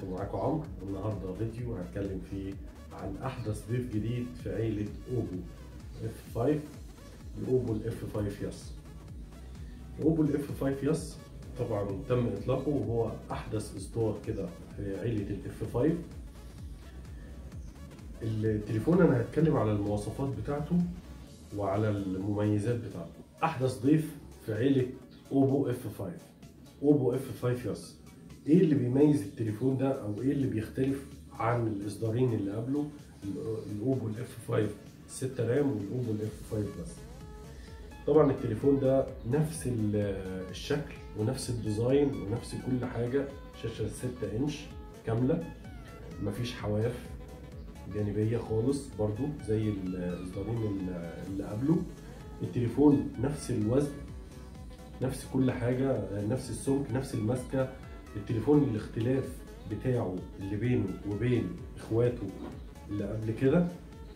وبركاته معاكم عمرو النهارده فيديو هتكلم فيه عن احدث ضيف جديد في عيله اوبو اف 5 الاوبو الاف 5 يس اوبو الاف 5 يس طبعا تم اطلاقه وهو احدث اصدار كده في عيله الاف 5 التليفون انا هتكلم على المواصفات بتاعته وعلى المميزات بتاعته احدث ضيف في عيله اوبو اف 5 اوبو اف 5 يس ايه اللي بيميز التليفون ده او ايه اللي بيختلف عن الاصدارين اللي قبله الاوبو الاف 5 6 رام والاوبو الاف 5 بس طبعا التليفون ده نفس الشكل ونفس الديزاين ونفس كل حاجه شاشه 6 انش كامله مفيش حواف جانبيه خالص برضو زي الاصدارين اللي قبله التليفون نفس الوزن نفس كل حاجه نفس السمك نفس الماسكه التليفون الاختلاف بتاعه اللي بينه وبين اخواته اللي قبل كده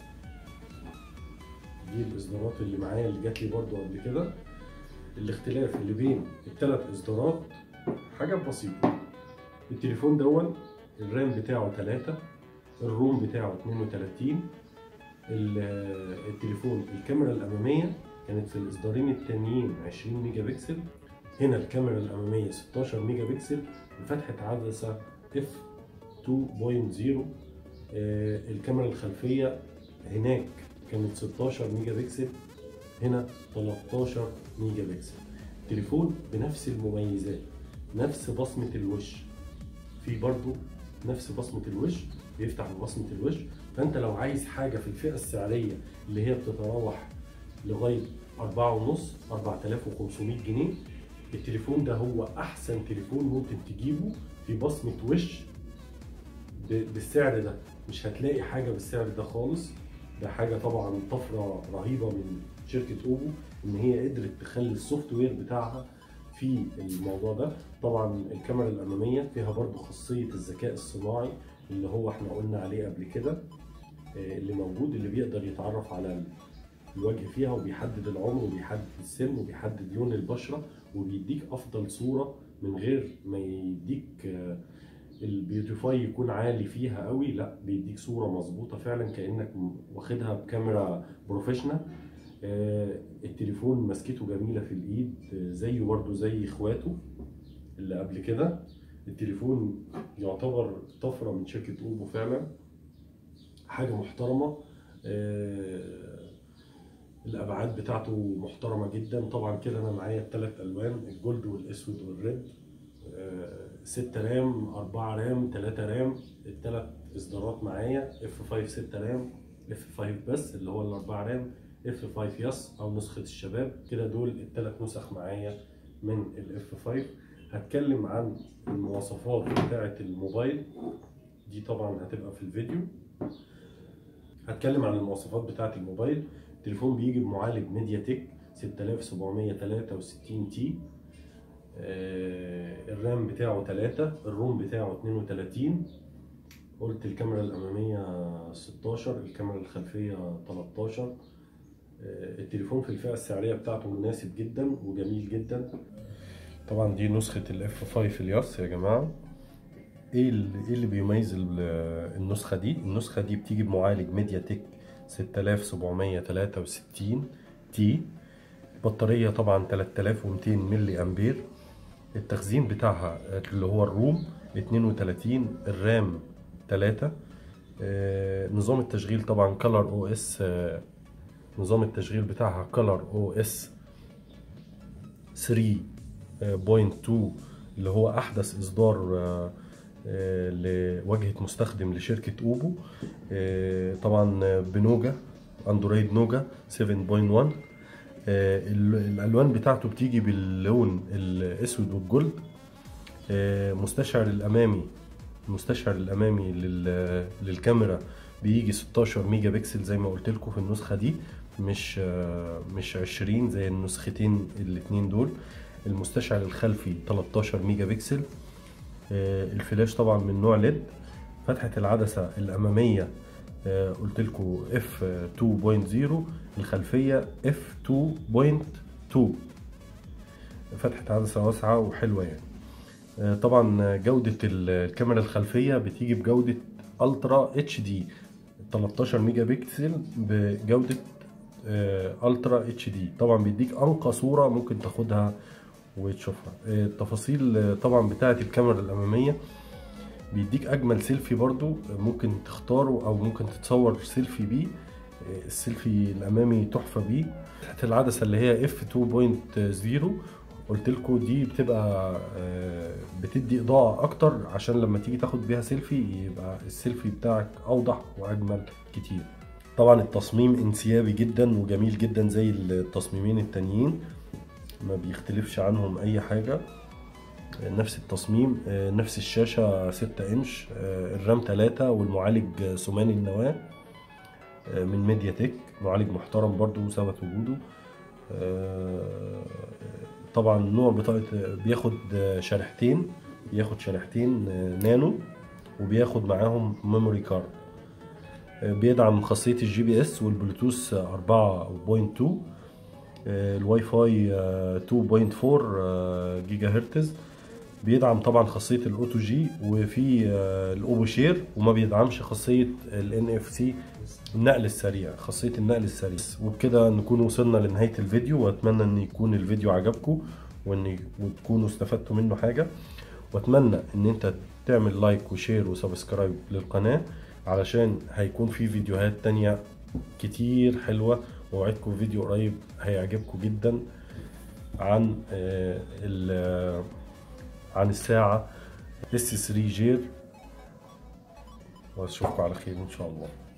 دي الاصدارات اللي معايا اللي جات لي برضو قبل كده الاختلاف اللي بين الثلاث اصدارات حاجه بسيطه التليفون دون الرام بتاعه 3 الروم بتاعه 32 التليفون الكاميرا الاماميه كانت في الاصدارين التانيين 20 ميجا بكسل هنا الكاميرا الاماميه 16 ميجا بكسل بفتحه عدسه اف 2.0 الكاميرا الخلفيه هناك كانت 16 ميجا بكسل هنا 13 ميجا بكسل تليفون بنفس المميزات نفس بصمه الوش في برضو نفس بصمه الوش بيفتح ببصمه الوش فانت لو عايز حاجه في الفئه السعريه اللي هي بتتراوح لغايه 4.5 4500 جنيه التليفون ده هو احسن تليفون ممكن تجيبه في بصمه وش بالسعر ده مش هتلاقي حاجه بالسعر ده خالص ده حاجه طبعا طفره رهيبه من شركه اوبو ان هي قدرت تخلي السوفت وير بتاعها في الموضوع ده طبعا الكاميرا الاماميه فيها برضو خاصيه الذكاء الصناعي اللي هو احنا قلنا عليه قبل كده اللي موجود اللي بيقدر يتعرف على الوجه فيها وبيحدد العمر وبيحدد السن وبيحدد لون البشره وبيديك افضل صوره من غير ما يديك البيوتيفاي يكون عالي فيها قوي لا بيديك صوره مظبوطه فعلا كانك واخدها بكاميرا بروفيشنال التليفون مسكته جميله في الايد زيه برده زي اخواته اللي قبل كده التليفون يعتبر طفره من شركه اوبو فعلا حاجه محترمه الابعاد بتاعته محترمه جدا طبعا كده انا معايا الثلاث الوان الجولد والاسود والريد 6 رام 4 رام 3 رام الثلاث اصدارات معايا اف 5 6 رام اف 5 بس اللي هو الاربعه رام اف 5 يس او نسخه الشباب كده دول الثلاث نسخ معايا من الاف 5 هتكلم عن المواصفات بتاعه الموبايل دي طبعا هتبقى في الفيديو هتكلم عن المواصفات بتاعه الموبايل التليفون بيجي بمعالج ميديا تك 6763 تي الرام بتاعه 3 الروم بتاعه 32 قلت الكاميرا الأمامية 16 الكاميرا الخلفية 13 التليفون في الفئة السعرية بتاعته مناسب جدا وجميل جدا طبعا دي نسخة الاف 5 الياس يا جماعة ايه اللي, إيه اللي بيميز النسخة دي النسخة دي بتيجي بمعالج ميديا تك 6763 تي بطارية طبعا 3200 ملي امبير التخزين بتاعها اللي هو الروم 32 الرام 3 آه نظام التشغيل طبعا كلر او اس آه نظام التشغيل بتاعها كلر او اس 3.2 اللي هو احدث اصدار آه لواجهة مستخدم لشركة اوبو طبعا بنوجا اندرويد نوجا 7.1 الالوان بتاعته بتيجي باللون الاسود والجلد مستشعر الامامي المستشعر الامامي للكاميرا بيجي 16 ميجا بكسل زي ما قلت لكم في النسخه دي مش مش 20 زي النسختين الاتنين دول المستشعر الخلفي 13 ميجا بكسل الفلاش طبعا من نوع ليد فتحه العدسه الاماميه قلت لكم اف 2.0 الخلفيه اف 2.2 فتحه عدسه واسعه وحلوه يعني آه، طبعا جودة الكاميرا الخلفية بتيجي بجودة الترا اتش دي 13 ميجا بكسل بجودة آه، الترا اتش دي طبعا بيديك انقى صورة ممكن تاخدها وتشوفها آه، التفاصيل آه، طبعا بتاعة الكاميرا الامامية بيديك اجمل سيلفي برضو ممكن تختاره او ممكن تتصور سيلفي بيه آه، السيلفي الامامي تحفة بيه تحت العدسة اللي هي اف 2.0 قلت لكم دي بتبقى آه، بتدي اضاءة اكتر عشان لما تيجي تاخد بيها سيلفي يبقى السيلفي بتاعك اوضح واجمل كتير طبعا التصميم انسيابي جدا وجميل جدا زي التصميمين التانيين ما بيختلفش عنهم اي حاجة نفس التصميم آه، نفس الشاشة 6 انش آه، الرام 3 والمعالج ثماني النواة آه، من ميديا تك معالج محترم برضو ثبت وجوده آه، طبعا نوع بطاقة بياخد شريحتين بياخد شريحتين آه، نانو وبياخد معاهم ميموري كارد آه، بيدعم خاصية الجي بي اس والبلوتوث 4.2 آه، الواي فاي آه، 2.4 آه، جيجا هرتز بيدعم طبعا خاصية الاوتو جي وفي آه، الاوبو شير وما بيدعمش خاصية الان اف سي النقل السريع خاصية النقل السريع وبكده نكون وصلنا لنهاية الفيديو واتمنى ان يكون الفيديو عجبكم وان وتكونوا استفدتوا منه حاجة واتمنى ان انت تعمل لايك وشير وسبسكرايب للقناة علشان هيكون في فيديوهات تانية كتير حلوة ووعدكم فيديو قريب هيعجبكم جدا عن آه، ال- عن الساعة اس 3 جير واشوفكم على خير ان شاء الله